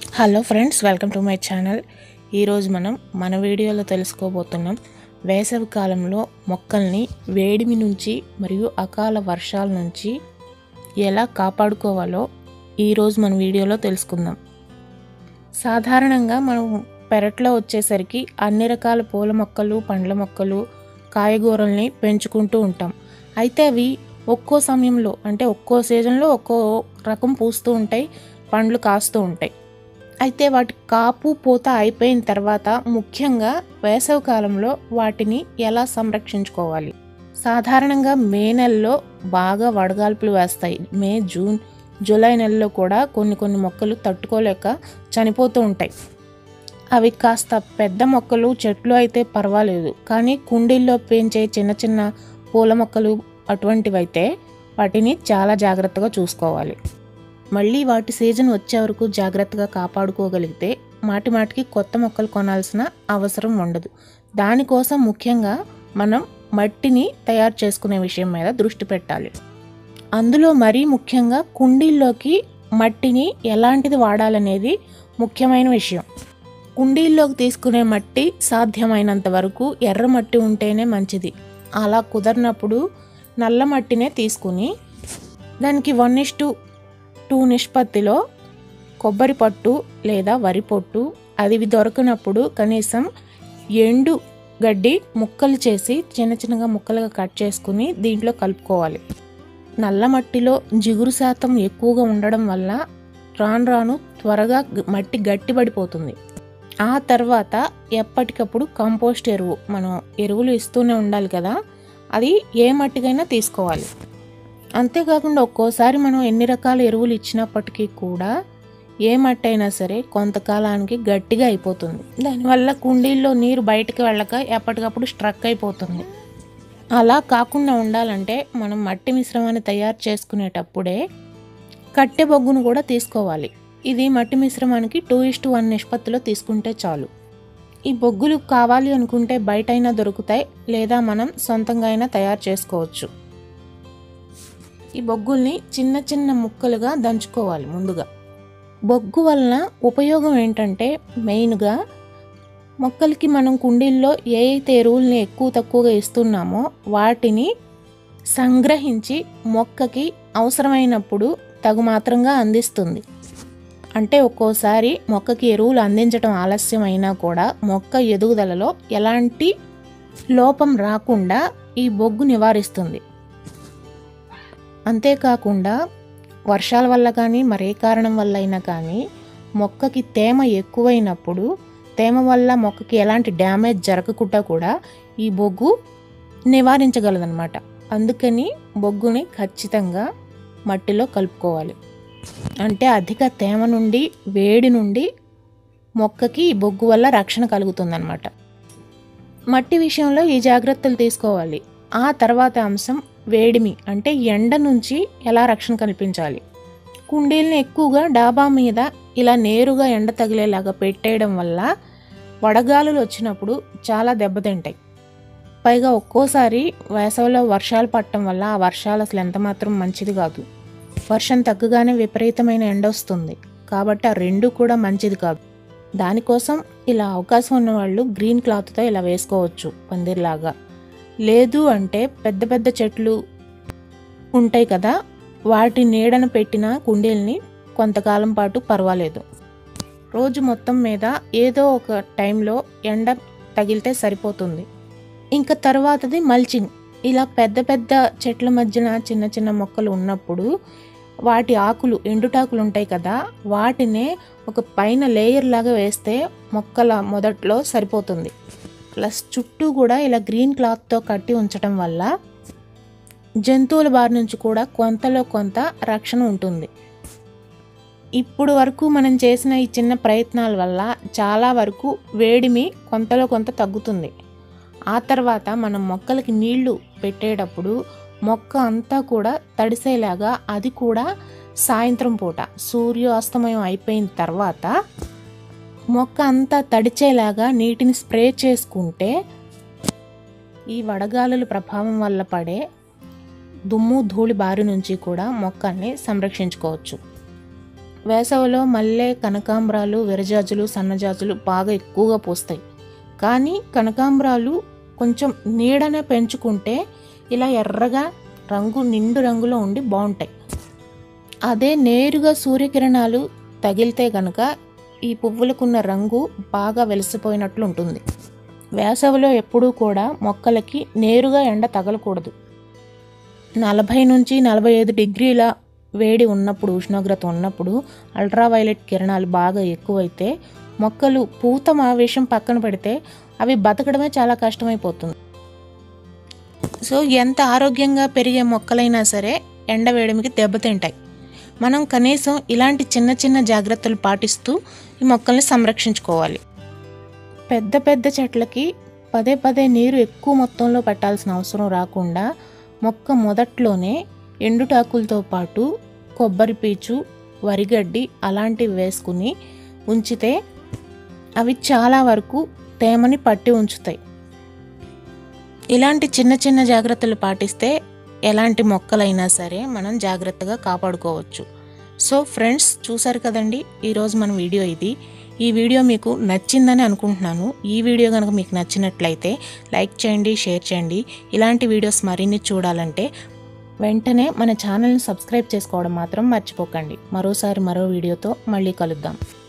hello friends welcome to my channel ఈరోజు మనం మన వీడియోలో తెలుసుకోబోతున్నాం వేసవి కాలంలో మొక్కల్ని వేడిమి నుంచి మరియు అకాల వర్షాల నుంచి ఎలా కాపాడుకోవాలో ఈరోజు మన వీడియోలో తెలుసుకుందాం సాధారణంగా మనం పెరట్లో వచ్చేసరికి అన్ని రకాల పూల మొక్కలు పండ్ల మొక్కలు కాయగూరల్ని పెంచుకుంటూ ఉంటాం అయితే అవి ఒక్కో సమయంలో అంటే ఒక్కో సీజన్లో ఒక్కో రకం పూస్తూ ఉంటాయి పండ్లు కాస్తూ ఉంటాయి అయితే వాటి కాపు పూత అయిపోయిన తర్వాత ముఖ్యంగా వేసవి కాలంలో వాటిని ఎలా సంరక్షించుకోవాలి సాధారణంగా మే నెలలో బాగా వడగాల్పులు వేస్తాయి మే జూన్ జూలై నెలలో కూడా కొన్ని కొన్ని మొక్కలు తట్టుకోలేక చనిపోతూ ఉంటాయి అవి కాస్త పెద్ద మొక్కలు చెట్లు అయితే పర్వాలేదు కానీ కుండీల్లో పెంచే చిన్న చిన్న పూల మొక్కలు అటువంటివి అయితే వాటిని చాలా జాగ్రత్తగా చూసుకోవాలి మళ్ళీ వాటి సీజన్ వచ్చే వరకు జాగ్రత్తగా కాపాడుకోగలిగితే మాటి మాటికి కొత్త మొక్కలు కొనాల్సిన అవసరం ఉండదు దానికోసం ముఖ్యంగా మనం మట్టిని తయారు చేసుకునే విషయం మీద దృష్టి పెట్టాలి అందులో మరీ ముఖ్యంగా కుండీల్లోకి మట్టిని ఎలాంటిది వాడాలనేది ముఖ్యమైన విషయం కుండీల్లోకి తీసుకునే మట్టి సాధ్యమైనంత వరకు ఎర్ర మట్టి ఉంటేనే మంచిది అలా కుదరినప్పుడు నల్ల మట్టినే తీసుకుని దానికి వన్ ఇస్ టు టూ నిష్పత్తిలో కొబ్బరి పట్టు లేదా వరి పొట్టు అది దొరకనప్పుడు కనీసం ఎండు గడ్డి ముక్కలు చేసి చిన్న చిన్నగా ముక్కలుగా కట్ చేసుకుని దీంట్లో కలుపుకోవాలి నల్ల మట్టిలో జిగురు శాతం ఎక్కువగా ఉండడం వల్ల రాను రాను త్వరగా గ- మట్టి గట్టిపడిపోతుంది ఆ తర్వాత ఎప్పటికప్పుడు కంపోస్ట్ ఎరువు మనం ఎరువులు ఇస్తూనే ఉండాలి కదా అది ఏ మట్టికైనా తీసుకోవాలి అంతేకాకుండా ఒక్కోసారి మనం ఎన్ని రకాల ఎరువులు ఇచ్చినప్పటికీ కూడా ఏ మట్టి అయినా సరే కొంతకాలానికి గట్టిగా అయిపోతుంది దానివల్ల కుండీల్లో నీరు బయటకు వెళ్ళక ఎప్పటికప్పుడు స్ట్రక్ అయిపోతుంది అలా కాకుండా ఉండాలంటే మనం మట్టి మిశ్రమాన్ని తయారు చేసుకునేటప్పుడే కట్టె బొగ్గును కూడా తీసుకోవాలి ఇది మట్టి మిశ్రమానికి టూ ఇస్ వన్ నిష్పత్తిలో తీసుకుంటే చాలు ఈ బొగ్గులు కావాలి అనుకుంటే బయట అయినా దొరుకుతాయి లేదా మనం సొంతంగా అయినా తయారు చేసుకోవచ్చు ఈ బొగ్గుల్ని చిన్న చిన్న ముక్కలుగా దంచుకోవాలి ముందుగా బొగ్గు వలన ఉపయోగం ఏంటంటే మెయిన్గా మొక్కలకి మనం కుండీల్లో ఏ అయితే ఎరువుల్ని ఎక్కువ తక్కువగా ఇస్తున్నామో వాటిని సంగ్రహించి మొక్కకి అవసరమైనప్పుడు తగు మాత్రంగా అందిస్తుంది అంటే ఒక్కోసారి మొక్కకి ఎరువులు అందించడం ఆలస్యం అయినా కూడా మొక్క ఎదుగుదలలో ఎలాంటి లోపం రాకుండా ఈ బొగ్గు నివారిస్తుంది అంతేకాకుండా వర్షాల వల్ల కానీ మరే కారణం వల్ల అయినా కానీ మొక్కకి తేమ ఎక్కువైనప్పుడు తేమ వల్ల మొక్కకి ఎలాంటి డ్యామేజ్ జరగకుండా కూడా ఈ బొగ్గు నివారించగలదన్నమాట అందుకని బొగ్గుని ఖచ్చితంగా మట్టిలో కలుపుకోవాలి అంటే అధిక తేమ నుండి వేడి నుండి మొక్కకి ఈ బొగ్గు వల్ల రక్షణ కలుగుతుందన్నమాట మట్టి విషయంలో ఈ జాగ్రత్తలు తీసుకోవాలి ఆ తర్వాత అంశం వేడిమి అంటే ఎండ నుంచి ఎలా రక్షణ కల్పించాలి కుండీల్ని ఎక్కువగా డాబా మీద ఇలా నేరుగా ఎండ తగిలేలాగా పెట్టేయడం వల్ల వడగాలులు వచ్చినప్పుడు చాలా దెబ్బతింటాయి పైగా ఒక్కోసారి వేసవిలో వర్షాలు పడటం వల్ల ఆ వర్షాలు అసలు ఎంత మాత్రం మంచిది కాదు వర్షం తగ్గగానే విపరీతమైన ఎండ వస్తుంది కాబట్టి ఆ రెండు కూడా మంచిది కాదు దానికోసం ఇలా అవకాశం ఉన్న వాళ్ళు గ్రీన్ క్లాత్తో ఇలా వేసుకోవచ్చు పందిర్లాగా లేదు అంటే పెద్ద పెద్ద చెట్లు ఉంటాయి కదా వాటి నీడన పెట్టిన కుండీల్ని కొంతకాలం పాటు పర్వాలేదు రోజు మొత్తం మీద ఏదో ఒక టైంలో ఎండ తగిలితే సరిపోతుంది ఇంకా తర్వాతది మల్చింగ్ ఇలా పెద్ద పెద్ద చెట్ల మధ్యన చిన్న చిన్న మొక్కలు ఉన్నప్పుడు వాటి ఆకులు ఎండుటాకులు ఉంటాయి కదా వాటినే ఒక పైన లేయర్ లాగా వేస్తే మొక్కల మొదట్లో సరిపోతుంది ప్లస్ చుట్టూ కూడా ఇలా గ్రీన్ క్లాత్తో కట్టి ఉంచడం వల్ల జంతువుల బారి నుంచి కూడా కొంతలో కొంత రక్షణ ఉంటుంది ఇప్పుడు వరకు మనం చేసిన ఈ చిన్న ప్రయత్నాల వల్ల చాలా వరకు వేడిమి కొంతలో కొంత తగ్గుతుంది ఆ తర్వాత మనం మొక్కలకి నీళ్లు పెట్టేటప్పుడు మొక్క అంతా కూడా తడిసేలాగా అది కూడా సాయంత్రం పూట సూర్యాస్తమయం అయిపోయిన తర్వాత మొక్క అంతా తడిచేలాగా నీటిని స్ప్రే చేసుకుంటే ఈ వడగాలుల ప్రభావం వల్ల పడే దుమ్ము ధూళి బారి నుంచి కూడా మొక్కల్ని సంరక్షించుకోవచ్చు వేసవిలో మల్లె కనకాంబరాలు విరజాజులు సన్నజాజులు బాగా ఎక్కువగా పూస్తాయి కానీ కనకాంబరాలు కొంచెం నీడనే పెంచుకుంటే ఇలా ఎర్రగా రంగు నిండు రంగులో ఉండి బాగుంటాయి అదే నేరుగా సూర్యకిరణాలు తగిలితే కనుక ఈ పువ్వులకున్న రంగు బాగా వెలిసిపోయినట్లు ఉంటుంది వేసవిలో ఎప్పుడూ కూడా మొక్కలకి నేరుగా ఎండ తగలకూడదు నలభై నుంచి నలభై ఐదు డిగ్రీల వేడి ఉన్నప్పుడు ఉష్ణోగ్రత ఉన్నప్పుడు అల్ట్రావైలెట్ కిరణాలు బాగా ఎక్కువైతే మొక్కలు పూత విషయం పక్కన పెడితే అవి బతకడమే చాలా కష్టమైపోతుంది సో ఎంత ఆరోగ్యంగా పెరిగే మొక్కలైనా సరే ఎండ వేడిమికి దెబ్బతింటాయి మనం కనీసం ఇలాంటి చిన్న చిన్న జాగ్రత్తలు పాటిస్తూ ఈ మొక్కల్ని సంరక్షించుకోవాలి పెద్ద పెద్ద చెట్లకి పదే పదే నీరు ఎక్కువ మొత్తంలో పెట్టాల్సిన అవసరం రాకుండా మొక్క మొదట్లోనే ఎండుటాకులతో పాటు కొబ్బరి పీచు వరిగడ్డి అలాంటివి వేసుకుని ఉంచితే అవి చాలా వరకు తేమని పట్టి ఉంచుతాయి ఇలాంటి చిన్న చిన్న జాగ్రత్తలు పాటిస్తే ఎలాంటి మొక్కలైనా సరే మనం జాగ్రత్తగా కాపాడుకోవచ్చు సో ఫ్రెండ్స్ చూసారు కదండి ఈరోజు మన వీడియో ఇది ఈ వీడియో మీకు నచ్చిందని అనుకుంటున్నాను ఈ వీడియో కనుక మీకు నచ్చినట్లయితే లైక్ చేయండి షేర్ చేయండి ఇలాంటి వీడియోస్ మరిన్ని చూడాలంటే వెంటనే మన ఛానల్ని సబ్స్క్రైబ్ చేసుకోవడం మాత్రం మర్చిపోకండి మరోసారి మరో వీడియోతో మళ్ళీ కలుద్దాం